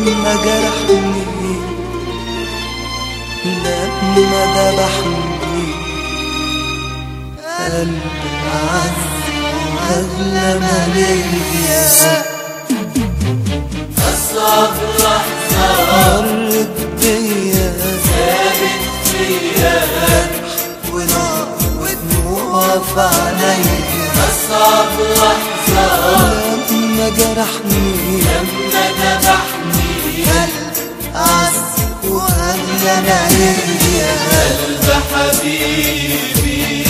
لما جرحني لما ذبحني قلبي عز وأغلى ما ليا أصعب لحظة مرت بيا سابت فيا ونار ودموع في عينيا أصعب لحظة لما جرحني لما ذبحني عز وأغلى ما ليا قلب حبيبي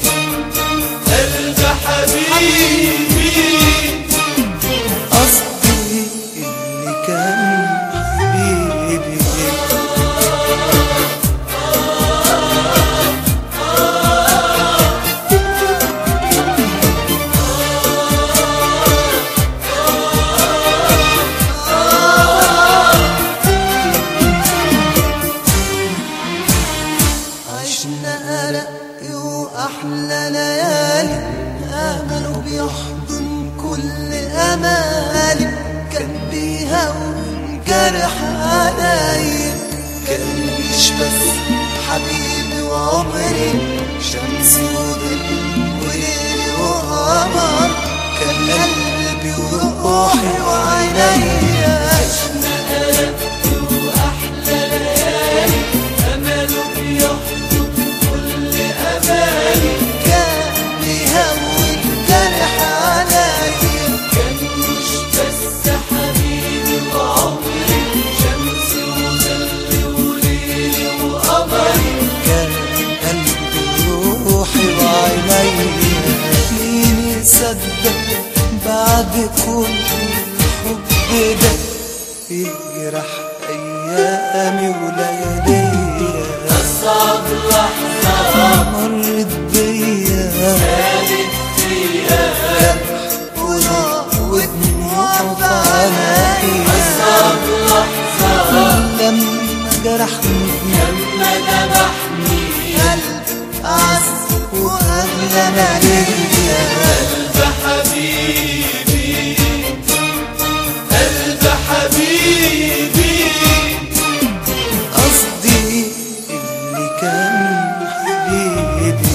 قلب حبيبي قصدي اللي كان حبيبي عشنا أرق وأحلى ليالي أمل بيحضن كل أمالي كان بيهون جرح عليا كان مش بس حبيبي وعمري شمسي وظل وليلي وقمر كان قلبي وروحي وعينيا وأحلى ليالي أمله بيحضن كل أمالي كان بيهون جرح عليا كان مش بس حبيبي وعمري شمسي وظلي وليلي وقمري كان قلبي وروحي وعينيا مين يصدق بعد كل الحب ده يجرح ايامي ولياليا أصعب لحظة مرت بيا سابت فيا ونار ودموع في عينيا أصعب لحظة لما جرحني لما ذبحني قلب عز واغلى ما ليا قلب حبيبي قلب حبيبي قصدي اللي كان حبيبي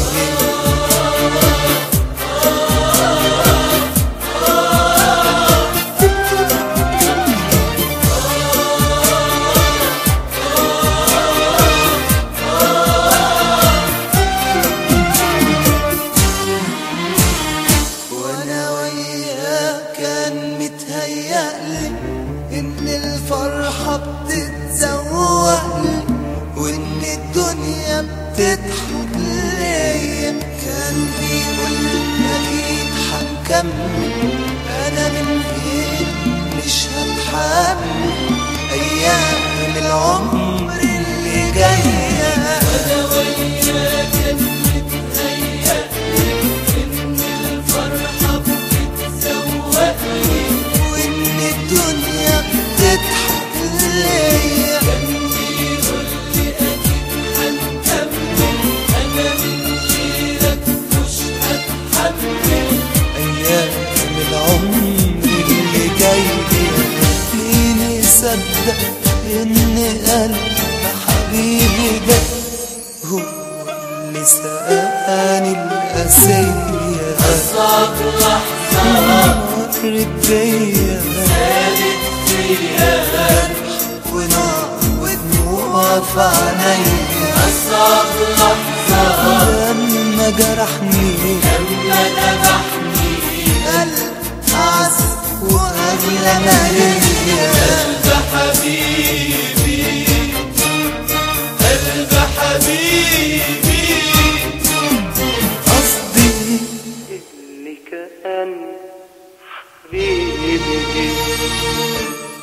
وانا وياه كان متهيألي ان الفرحة بتتزوقلي وان الدنيا بتضحك ليا كان بيقول اكيد هنكمل انا من غير مش هتحمل ايام العمر اللي جايه أنا وياك متهيألي إن الفرحة بتتزوقني وان الدنيا بتضحك ليا كان بيقول لي أكيد هنكمل أنا من غيرك مش هتحمل ايام العمر اللي جاي مين يصدق ان قلب حبيبي ده هو اللي سقاني القاسية أصعب لحظة مرت بيا سالت فيا ونار ودموع في عينيا أصعب لحظة لما جرحني لما ذبحني قلب عز واغلى ما ليا